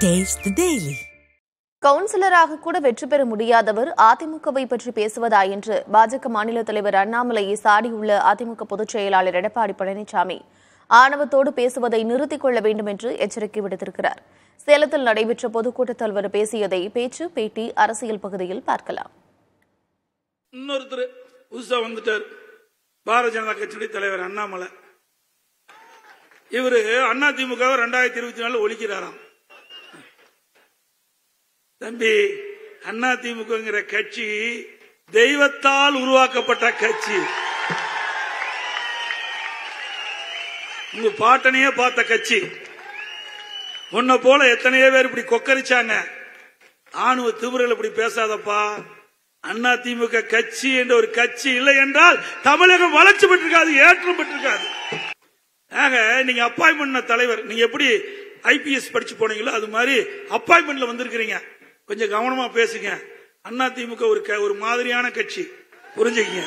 Taste the Daily. கவுன்சிலராக கூட வெற்றி பெற முடியாதவர் அதிமுகவை பற்றி பேசுவதா என்று பாஜக மாநில தலைவர் அண்ணாமலையை சாடியுள்ள அதிமுக பொதுச் செயலாளர் எடப்பாடி பழனிசாமி ஆணவத்தோடு பேசுவதை நிறுத்திக் கொள்ள வேண்டும் என்று எச்சரிக்கை விடுத்திருக்கிறார் சேலத்தில் நடைபெற்ற பொதுக்கூட்டத்தில் அவர் பேசியதை பேச்சு பேட்டி அரசியல் பகுதியில் பார்க்கலாம் இன்னொருத்தர் புதுசா வந்துட்டார் பாரதிய ஜனதா கட்சியுடைய தலைவர் அண்ணாமலை இவரு அண்ணா திமுக ரெண்டாயிரத்தி இருபத்தி நாலு ஒழிக்கிறாராம் தம்பி அண்ணா திமுகங்கிற கட்சி தெய்வத்தால் உருவாக்கப்பட்ட கட்சி உங்க பாட்டனையே பார்த்த கட்சி உன்னை போல எத்தனையோ பேர் இப்படி கொக்கரிச்சாங்க ஆணுவ திமுறையில் இப்படி பேசாதப்பா அண்ணா திமுக கட்சி என்ற ஒரு கட்சி இல்லை என்றால் தமிழகம் வளர்ச்சி பெற்றிருக்காது ஏற்றம் பெற்றிருக்காது ஆக நீங்க அப்பாயின்மெண்ட் தலைவர் நீங்க எப்படி ஐபிஎஸ் படிச்சு போனீங்களோ அது மாதிரி அப்பாயின்மெண்ட்ல வந்திருக்கிறீங்க கொஞ்சம் கவனமா பேசுங்க அண்ணா திமுக ஒரு க- ஒரு மாதிரியான கட்சி புரிஞ்சுக்கங்க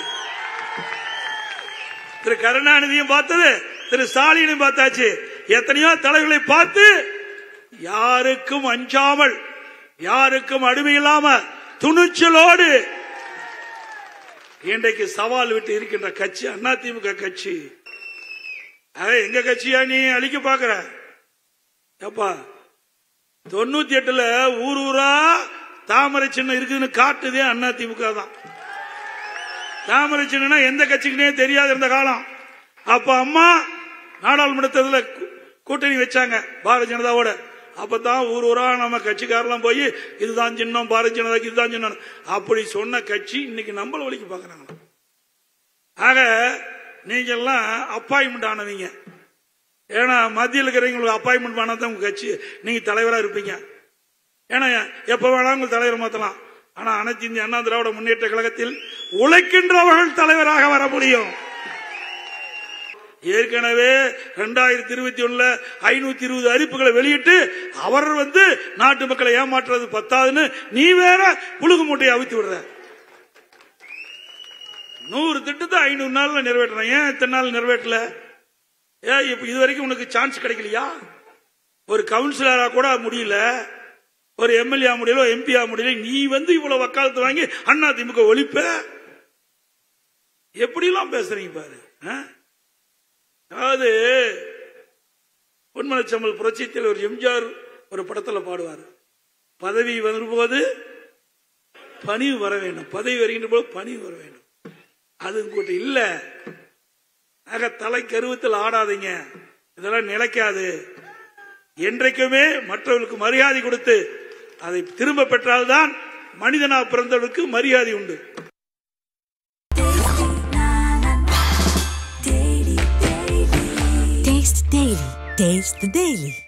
திரு கருணாநிதியும் பார்த்தது திரு ஸ்டாலினையும் பார்த்தாச்சு எத்தனையோ தலைவர்களை பார்த்து யாருக்கும் அஞ்சாமல் யாருக்கும் அடிமை இல்லாம துணிச்சலோடு இன்றைக்கு சவால் விட்டு இருக்கின்ற கட்சி அதிமுக கட்சி ஆக எங்க கட்சியா நீ அழிக்க பாக்குற ஏப்பா தொண்ணூத்தி எட்டுல ஊர் ஊரா தாமரை சின்னம் இருக்குதுன்னு காட்டுதே அதிமுக தான் தாமரை சின்னம்னா எந்த கட்சிக்குனே தெரியாது இருந்த காலம் அப்ப அம்மா நாடாளுமன்ற தேர்தலில் கூ- கூட்டணி வச்சாங்க பாரதிய ஜனதாவோட அப்பதான் ஊர் ஊரா நம்ம கட்சிக்காரெல்லாம் போய் இதுதான் சின்னம் பாரதிய ஜனதாக்கு இதுதான் சின்னம் அப்படி சொன்ன கட்சி இன்னைக்கு நம்மள ஒழிக்க பாக்குறாங்க ஆக நீங்க எல்லாம் அப்பாயின்மெண்ட் ஆனவங்க ஏன்னா மத்தியில் இருக்கிறவங்களுக்கு அப்பாயின்மெண்ட் பண்ணாதான் உங்க கட்சி நீங்க தலைவரா இருப்பீங்க ஏன்னா எப்ப வேணாலும் உங்க தலைவர் மாத்தலாம் ஆனா அனைத்து இந்திய அண்ணா திராவிட முன்னேற்ற கழகத்தில் உழைக்கின்றவர்கள் தலைவராக வர முடியும் ஏற்கனவே ரெண்டாயிரத்தி இருபத்தி ஒண்ணுல ஐநூத்தி இருபது அறிவிப்புகளை வெளியிட்டு அவர் வந்து நாட்டு மக்களை ஏமாற்றுறது பத்தாதுன்னு நீ வேற புழுகு மூட்டையை அவித்து விடுற நூறு திட்டத்தை ஐநூறு நாள்ல நிறைவேற்றணும் ஏன் இத்தனை நாள் நிறைவேற்றல ஏ இப்ப இது வரைக்கும் உனக்கு சான்ஸ் கிடைக்கலையா ஒரு கவுன்சிலரா கூட முடியல ஒரு எம்எல்ஏ முடியல எம்பி ஆக முடியல நீ வந்து இவ்வளவு வக்காலத்து வாங்கி அண்ணா திமுக ஒழிப்ப எப்படிலாம் பேசுறீங்க பாரு ஆ? அதாவது பொன்மனச்சம்பல் புரட்சி தலைவர் எம்ஜிஆர் ஒரு படத்துல பாடுவார் பதவி வரும்போது பணிவு வர வேண்டும் பதவி வருகின்ற போது பணிவு வர வேண்டும் அது உங்ககிட்ட இல்ல ஆக தலை கருவத்தில் ஆடாதீங்க இதெல்லாம் நிலைக்காது என்றைக்குமே மற்றவர்களுக்கு மரியாதை கொடுத்து அதை திரும்ப பெற்றால்தான் மனிதனா பிறந்தவர்களுக்கு மரியாதை உண்டு Taste the Daily. Taste the Daily.